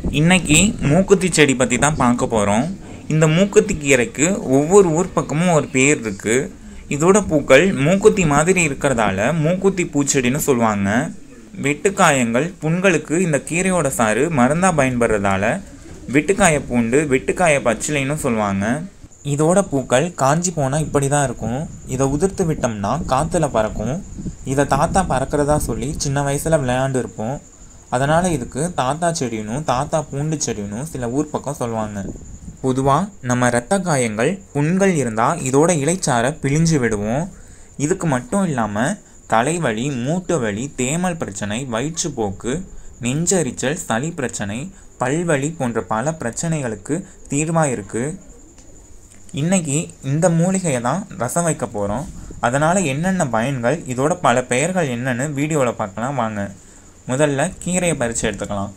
இன்னைக்கு மூக்குத்தி செடி பற்றி தான் பார்க்க போகிறோம் இந்த மூக்குத்தி கீரைக்கு ஒவ்வொரு ஊர் பக்கமும் ஒரு பேர் இருக்குது இதோட பூக்கள் மூக்குத்தி மாதிரி இருக்கிறதால மூக்குத்தி பூச்செடின்னு சொல்லுவாங்க வெட்டுக்காயங்கள் புண்களுக்கு இந்த கீரையோட சாறு மருந்தாக பயன்படுறதால வெட்டுக்காய பூண்டு வெட்டுக்காய பச்சிலைன்னு சொல்லுவாங்க இதோட பூக்கள் காஞ்சி போனால் இப்படி தான் இருக்கும் இதை உதிர்த்து விட்டோம்னா காற்றுல பறக்கும் இதை தாத்தா பறக்கிறதா சொல்லி சின்ன வயசில் விளையாண்டு இருப்போம் அதனால் இதுக்கு தாத்தா செடினும் தாத்தா பூண்டு செடினும் சில ஊர் பக்கம் சொல்லுவாங்க பொதுவாக நம்ம இரத்த காயங்கள் புண்கள் இருந்தால் இதோட இலைச்சாரை பிழிஞ்சு விடுவோம் இதுக்கு மட்டும் இல்லாமல் தலைவலி மூட்டு வலி தேமல் பிரச்சனை வயிற்றுப்போக்கு நெஞ்சரிச்சல் சளி பிரச்சனை பல்வலி போன்ற பல பிரச்சனைகளுக்கு தீர்வாக இருக்குது இன்னைக்கு இந்த மூலிகையை தான் ரசம் வைக்க போகிறோம் அதனால் என்னென்ன பயன்கள் இதோட பல பெயர்கள் என்னன்னு வீடியோவில் பார்க்கலாம் வாங்க முதல்ல கீரையை பறித்து எடுத்துக்கலாம்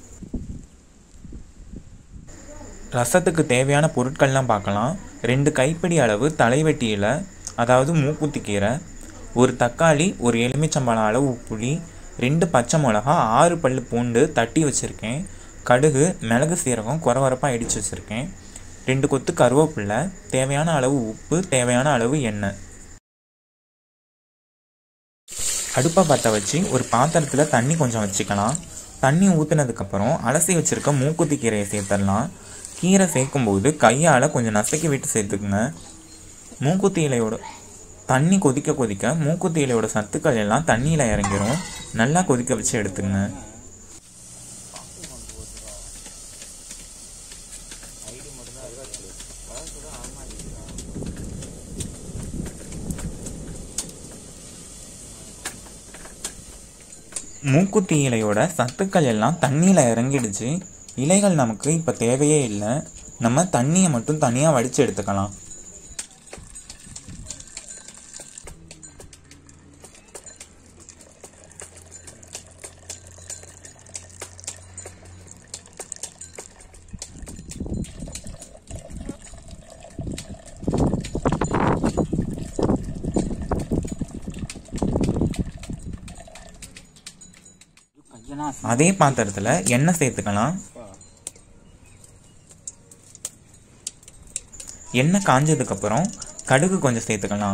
ரசத்துக்கு தேவையான பொருட்கள்லாம் பார்க்கலாம் ரெண்டு கைப்பிடி அளவு தலைவெட்டி இலை அதாவது மூக்குத்தி கீரை ஒரு தக்காளி ஒரு எலுமிச்சம்பழம் அளவு புளி ரெண்டு பச்சை மிளகா ஆறு பல்லு பூண்டு தட்டி வச்சுருக்கேன் கடுகு மிளகு சீரகம் குறவரப்பாக இடித்து வச்சுருக்கேன் ரெண்டு கொத்து கருவேப்பில்லை தேவையான அளவு உப்பு தேவையான அளவு எண்ணெய் அடுப்பை பற்ற வச்சு ஒரு பாத்திரத்தில் தண்ணி கொஞ்சம் வச்சுக்கலாம் தண்ணி ஊற்றுனதுக்கப்புறம் அலசி வச்சுருக்க மூக்குத்தி கீரையை சேர்த்துடலாம் கீரை சேர்க்கும்போது கையால் கொஞ்சம் நசுக்கி விட்டு சேர்த்துக்குங்க மூக்குத்தி இலையோட தண்ணி கொதிக்க கொதிக்க மூக்குத்தி இலையோட சத்துக்கள் எல்லாம் தண்ணியில் இறங்கிரும் நல்லா கொதிக்க வச்சு எடுத்துங்க மூக்குத்தி இலையோட சத்துக்கள் எல்லாம் தண்ணியில் இறங்கிடுச்சு இலைகள் நமக்கு இப்போ தேவையே இல்லை நம்ம தண்ணியை மட்டும் தனியாக வடித்து எடுத்துக்கலாம் அதே பாத்திரத்தில் எண்ணெய் சேர்த்துக்கலாம் எண்ணெய் காஞ்சதுக்கப்புறம் கடுகு கொஞ்சம் சேர்த்துக்கலாம்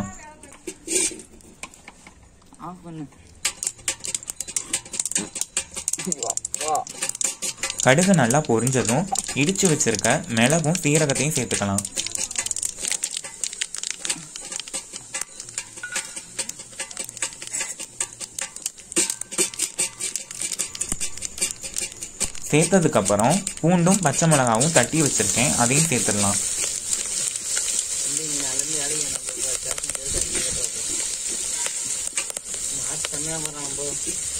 ஆஃப் பண்ணு கடுகு நல்லா பொரிஞ்சதும் இடித்து வச்சிருக்க மிளகும் சீரகத்தையும் சேர்த்துக்கலாம் சேர்த்ததுக்கப்புறம் பூண்டும் பச்சை மிளகாவும் தட்டி வச்சுருக்கேன் அதையும் சேர்த்துடலாம் மாட்டு கம்மியாக போடுறான் போ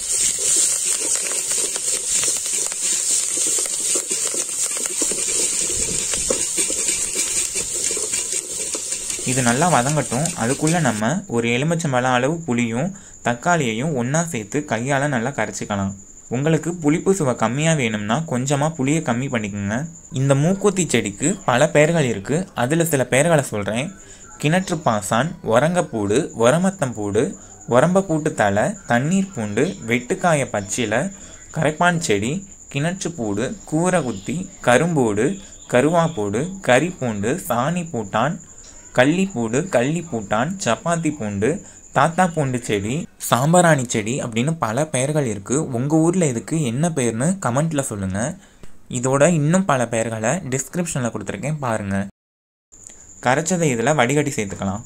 இது நல்லா வதங்கட்டும் அதுக்குள்ளே நம்ம ஒரு எலுமிச்சம்பழம் அளவு புளியும் தக்காளியையும் ஒன்றா சேர்த்து கையால் நல்லா கரைச்சிக்கலாம் உங்களுக்கு புளிப்பு சுவை கம்மியாக வேணும்னா கொஞ்சமாக புளியை கம்மி பண்ணிக்கோங்க இந்த மூக்குத்தி செடிக்கு பல பெயர்கள் இருக்குது அதில் சில பெயர்களை சொல்கிறேன் கிணற்று பாசான் ஒரங்கப்பூடு ஒரமத்தம்பூடு ஒரம்பப்பூட்டு தலை தண்ணீர் பூண்டு வெட்டுக்காய பச்சிலை கரைப்பான் செடி கிணற்றுப்பூடு கூரகுத்தி கரும்பூடு கருவாப்பூடு கறிப்பூண்டு சாணி பூட்டான் கள்ளிப்பூடு கள்ளிப்பூட்டான் சப்பாத்தி பூண்டு தாத்தா பூண்டு செடி சாம்பராணி செடி அப்படின்னு பல பெயர்கள் இருக்குது உங்கள் ஊரில் இதுக்கு என்ன பெயர்னு கமெண்ட்டில் சொல்லுங்கள் இதோட இன்னும் பல பெயர்களை டிஸ்கிரிப்ஷனில் கொடுத்துருக்கேன் பாருங்கள் கரைச்சதை இதில் வடிகட்டி சேர்த்துக்கலாம்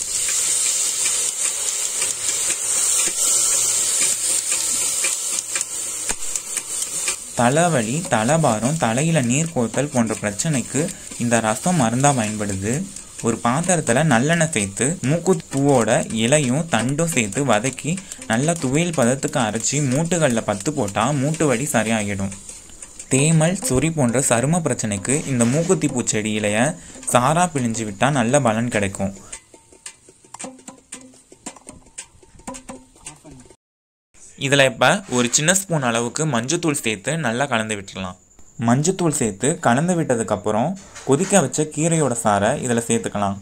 தலைவலி தலைபாரம் தலையில் நீர் கோத்தல் போன்ற பிரச்சனைக்கு இந்த ரசம் மருந்தாக பயன்படுது ஒரு பாத்திரத்தில் நல்லெண்ணெய் சேர்த்து மூக்குத்தி பூவோட இலையும் தண்டும் சேர்த்து வதக்கி நல்லா துவையல் பதத்துக்கு அரைச்சி மூட்டுகளில் பத்து போட்டால் மூட்டு வலி சரியாகிடும் தேமல் சொறி போன்ற சரும பிரச்சனைக்கு இந்த மூக்குத்தி பூச்செடி இலைய சாரா பிழிஞ்சு விட்டால் நல்ல பலன் கிடைக்கும் இதில் இப்போ ஒரு சின்ன ஸ்பூன் அளவுக்கு மஞ்சத்தூள் சேர்த்து நல்லா கலந்து விட்டுடலாம் மஞ்சத்தூள் சேர்த்து கலந்து விட்டதுக்கப்புறம் கொதிக்க வச்ச கீரையோட சாறை இதில் சேர்த்துக்கலாம்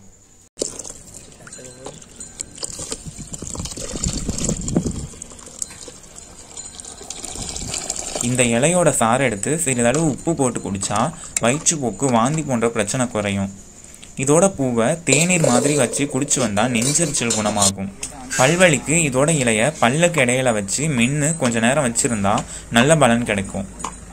இந்த இலையோட சாறை எடுத்து சிறிதளவு உப்பு போட்டு குடித்தா வயிற்றுப்போக்கு வாந்தி போன்ற பிரச்சனை குறையும் இதோட பூவை தேநீர் மாதிரி வச்சு குடிச்சு வந்தால் நெஞ்செரிச்சல் குணமாகும் பல்வலிக்கு இதோட இலைய பல்லுக்கு இடையில வச்சு மென்று கொஞ்ச நேரம் வச்சிருந்தா நல்ல பலன் கிடைக்கும்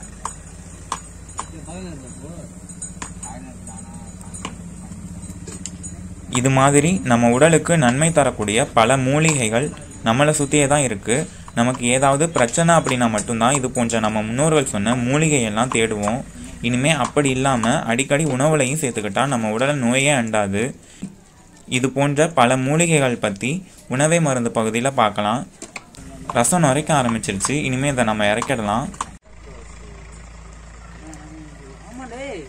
இது மாதிரி நம்ம உடலுக்கு நன்மை தரக்கூடிய பல மூலிகைகள் நம்மளை சுற்றியே தான் இருக்குது நமக்கு ஏதாவது பிரச்சனை அப்படின்னா மட்டும்தான் இது போன்ற நம்ம முன்னோர்கள் சொன்ன மூலிகையெல்லாம் தேடுவோம் இனிமே அப்படி இல்லாமல் அடிக்கடி உணவுலையும் சேர்த்துக்கிட்டா நம்ம உடலை நோயே அண்டாது இது போன்ற பல மூலிகைகள் பற்றி உணவே மருந்து பகுதியில் பார்க்கலாம் ரசம் நுரைக்க ஆரம்பிச்சிருச்சு இனிமேல் இதை நம்ம இறக்கிடலாம் ஆமா டேய்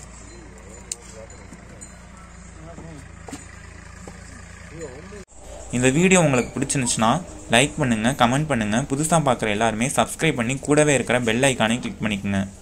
இந்த வீடியோ உங்களுக்கு பிடிச்சிருந்துச்சுன்னா லைக் பண்ணுங்கள் கமெண்ட் பண்ணுங்கள் புதுசாக பார்க்குற எல்லாருமே சப்ஸ்கிரைப் பண்ணி கூடவே இருக்கிற பெல் ஐக்கானையும் கிளிக் பண்ணிக்கோங்க